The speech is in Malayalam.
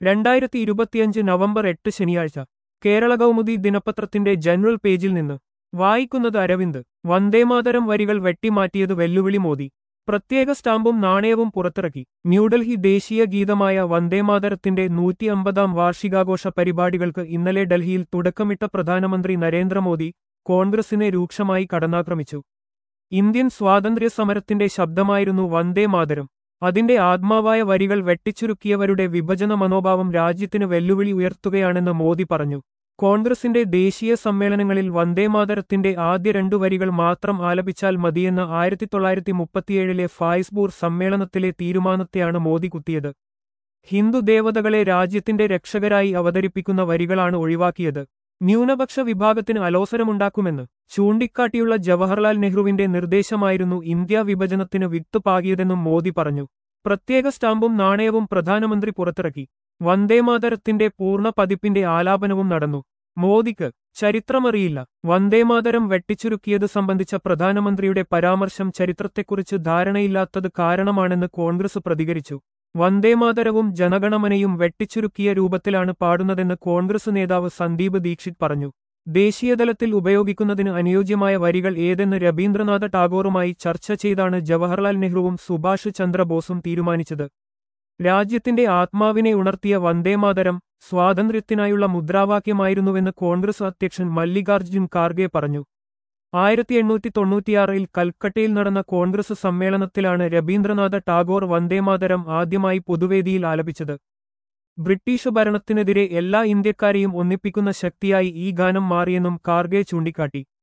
രണ്ടായിരത്തി ഇരുപത്തിയഞ്ച് നവംബർ എട്ട് ശനിയാഴ്ച കേരള കൗമുദി ദിനപത്രത്തിന്റെ ജനറൽ പേജിൽ നിന്ന് വായിക്കുന്നത് അരവിന്ദ് വന്ദേമാതരം വരികൾ വെട്ടിമാറ്റിയത് വെല്ലുവിളി മോദി പ്രത്യേക സ്റ്റാമ്പും നാണയവും പുറത്തിറക്കി ന്യൂഡൽഹി ദേശീയ ഗീതമായ വന്ദേമാതരത്തിന്റെ നൂറ്റി അമ്പതാം വാർഷികാഘോഷ പരിപാടികൾക്ക് ഇന്നലെ ഡൽഹിയിൽ തുടക്കമിട്ട പ്രധാനമന്ത്രി നരേന്ദ്രമോദി കോൺഗ്രസിനെ രൂക്ഷമായി കടന്നാക്രമിച്ചു ഇന്ത്യൻ സ്വാതന്ത്ര്യ സമരത്തിന്റെ ശബ്ദമായിരുന്നു വന്ദേമാതരം അതിന്റെ ആത്മാവായ വരികൾ വെട്ടിച്ചുരുക്കിയവരുടെ വിഭജന മനോഭാവം രാജ്യത്തിന് വെല്ലുവിളി ഉയർത്തുകയാണെന്ന് മോദി പറഞ്ഞു കോൺഗ്രസിന്റെ ദേശീയ സമ്മേളനങ്ങളിൽ വന്ദേമാതരത്തിന്റെ ആദ്യ രണ്ടു വരികൾ മാത്രം ആലപിച്ചാൽ മതിയെന്ന ആയിരത്തി തൊള്ളായിരത്തി മുപ്പത്തിയേഴിലെ ഫായ്സ്ബൂർ സമ്മേളനത്തിലെ തീരുമാനത്തെയാണ് മോദി കുത്തിയത് ഹിന്ദു ദേവതകളെ രാജ്യത്തിന്റെ രക്ഷകരായി അവതരിപ്പിക്കുന്ന വരികളാണ് ഒഴിവാക്കിയത് ന്യൂനപക്ഷ വിഭാഗത്തിന് അലോസരമുണ്ടാക്കുമെന്ന് ചൂണ്ടിക്കാട്ടിയുള്ള ജവഹർലാൽ നെഹ്റുവിന്റെ നിർദ്ദേശമായിരുന്നു ഇന്ത്യ വിഭജനത്തിന് വിത്തുപാകിയതെന്നും മോദി പറഞ്ഞു പ്രത്യേക സ്റ്റാമ്പും നാണയവും പ്രധാനമന്ത്രി പുറത്തിറക്കി വന്ദേമാതരത്തിന്റെ പൂർണ്ണ പതിപ്പിന്റെ ആലാപനവും നടന്നു മോദിക്ക് ചരിത്രമറിയില്ല വന്ദേമാതരം വെട്ടിച്ചുരുക്കിയത് സംബന്ധിച്ച പ്രധാനമന്ത്രിയുടെ പരാമർശം ചരിത്രത്തെക്കുറിച്ച് ധാരണയില്ലാത്തത് കാരണമാണെന്ന് കോൺഗ്രസ് പ്രതികരിച്ചു വന്ദേമാതരവും ജനഗണമനയും വെട്ടിച്ചുരുക്കിയ രൂപത്തിലാണ് പാടുന്നതെന്ന് കോൺഗ്രസ് നേതാവ് സന്ദീപ് ദീക്ഷിത് പറഞ്ഞു ദേശീയതലത്തിൽ ഉപയോഗിക്കുന്നതിന് അനുയോജ്യമായ വരികൾ ഏതെന്ന് രവീന്ദ്രനാഥ ടാഗോറുമായി ചർച്ച ചെയ്താണ് ജവഹർലാൽ നെഹ്റുവും സുഭാഷ് ചന്ദ്രബോസും തീരുമാനിച്ചത് രാജ്യത്തിന്റെ ആത്മാവിനെ ഉണർത്തിയ വന്ദേമാതരം സ്വാതന്ത്ര്യത്തിനായുള്ള മുദ്രാവാക്യമായിരുന്നുവെന്ന് കോൺഗ്രസ് അധ്യക്ഷൻ മല്ലികാർജ്ജുൻ ഖാർഗെ പറഞ്ഞു ആയിരത്തി എണ്ണൂറ്റി തൊണ്ണൂറ്റിയാറിൽ കൽക്കട്ടയിൽ നടന്ന കോൺഗ്രസ് സമ്മേളനത്തിലാണ് രവീന്ദ്രനാഥ ടാഗോർ വന്ദേമാതരം ആദ്യമായി പൊതുവേദിയിൽ ആലപിച്ചത് ബ്രിട്ടീഷ് ഭരണത്തിനെതിരെ എല്ലാ ഇന്ത്യക്കാരെയും ഒന്നിപ്പിക്കുന്ന ശക്തിയായി ഈ ഗാനം മാറിയെന്നും ഖാർഗെ ചൂണ്ടിക്കാട്ടി